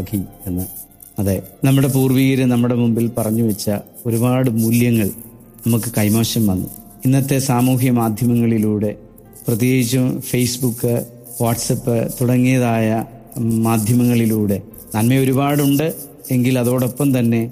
സഖി എന്ന് അതെ നമ്മുടെ പൂർവീകര് നമ്മുടെ മുമ്പിൽ പറഞ്ഞു വെച്ച ഒരുപാട് മൂല്യങ്ങൾ നമുക്ക് കൈമോശം വന്നു ഇന്നത്തെ സാമൂഹ്യ മാധ്യമങ്ങളിലൂടെ പ്രത്യേകിച്ചും ഫേസ്ബുക്ക് വാട്സപ്പ് തുടങ്ങിയതായ മാധ്യമങ്ങളിലൂടെ നന്മ ഒരുപാടുണ്ട് എങ്കിൽ അതോടൊപ്പം തന്നെ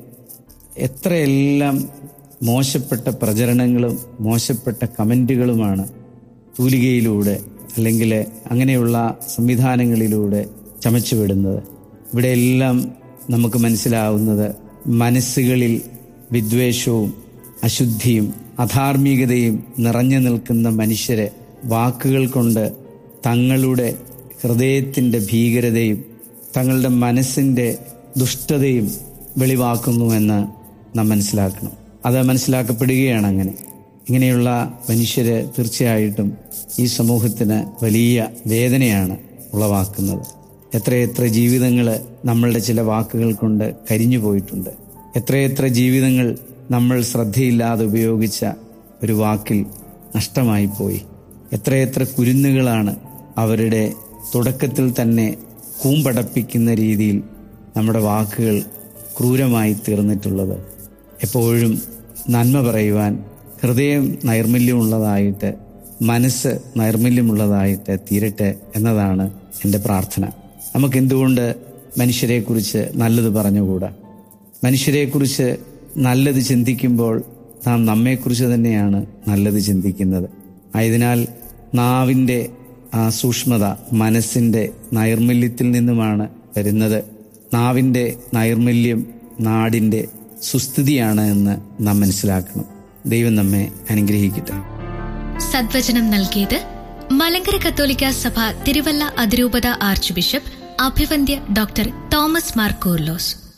എത്രയെല്ലാം മോശപ്പെട്ട പ്രചരണങ്ങളും മോശപ്പെട്ട കമൻറ്റുകളുമാണ് തൂലികയിലൂടെ അല്ലെങ്കിൽ അങ്ങനെയുള്ള സംവിധാനങ്ങളിലൂടെ ചമച്ചുവിടുന്നത് ഇവിടെയെല്ലാം നമുക്ക് മനസ്സിലാവുന്നത് മനസ്സുകളിൽ വിദ്വേഷവും അശുദ്ധിയും അധാർമികതയും നിറഞ്ഞു നിൽക്കുന്ന മനുഷ്യരെ വാക്കുകൾ കൊണ്ട് തങ്ങളുടെ ഹൃദയത്തിൻ്റെ ഭീകരതയും തങ്ങളുടെ മനസ്സിൻ്റെ ദുഷ്ടതയും വെളിവാക്കുന്നുവെന്ന് നാം മനസ്സിലാക്കണം അത് മനസ്സിലാക്കപ്പെടുകയാണ് അങ്ങനെ ഇങ്ങനെയുള്ള മനുഷ്യര് തീർച്ചയായിട്ടും ഈ സമൂഹത്തിന് വലിയ വേദനയാണ് ഉളവാക്കുന്നത് എത്രയെത്ര ജീവിതങ്ങൾ നമ്മളുടെ ചില വാക്കുകൾ കൊണ്ട് കരിഞ്ഞു പോയിട്ടുണ്ട് എത്രയെത്ര ജീവിതങ്ങൾ നമ്മൾ ശ്രദ്ധയില്ലാതെ ഉപയോഗിച്ച ഒരു വാക്കിൽ നഷ്ടമായി പോയി എത്രയെത്ര കുരുന്നുകളാണ് അവരുടെ തുടക്കത്തിൽ തന്നെ കൂമ്പടപ്പിക്കുന്ന രീതിയിൽ നമ്മുടെ വാക്കുകൾ ക്രൂരമായി തീർന്നിട്ടുള്ളത് എപ്പോഴും നന്മ പറയുവാൻ ഹൃദയം നൈർമല്യമുള്ളതായിട്ട് മനസ്സ് നൈർമല്യമുള്ളതായിട്ട് തീരട്ടെ എന്നതാണ് എൻ്റെ പ്രാർത്ഥന നമുക്കെന്തുകൊണ്ട് മനുഷ്യരെക്കുറിച്ച് നല്ലത് പറഞ്ഞുകൂടാ മനുഷ്യരെക്കുറിച്ച് നല്ലത് ചിന്തിക്കുമ്പോൾ നാം നമ്മെക്കുറിച്ച് തന്നെയാണ് നല്ലത് ചിന്തിക്കുന്നത് ആയതിനാൽ നാവിൻ്റെ ആ സൂക്ഷ്മത മനസ്സിൻ്റെ നൈർമല്യത്തിൽ നിന്നുമാണ് വരുന്നത് നാവിൻ്റെ നൈർമല്യം നാടിൻ്റെ സുസ്ഥിതിയാണ് എന്ന് നാം മനസ്സിലാക്കണം ദൈവം നമ്മെ അനുഗ്രഹിക്കട്ടെ സദ്വചനം നൽകിയത് മലങ്കര കത്തോലിക്ക സഭ തിരുവല്ല അതിരൂപത ആർച്ച് ബിഷപ്പ് അഭിവന്ദ്യ ഡോക്ടർ തോമസ് മാർ കൂർലോസ്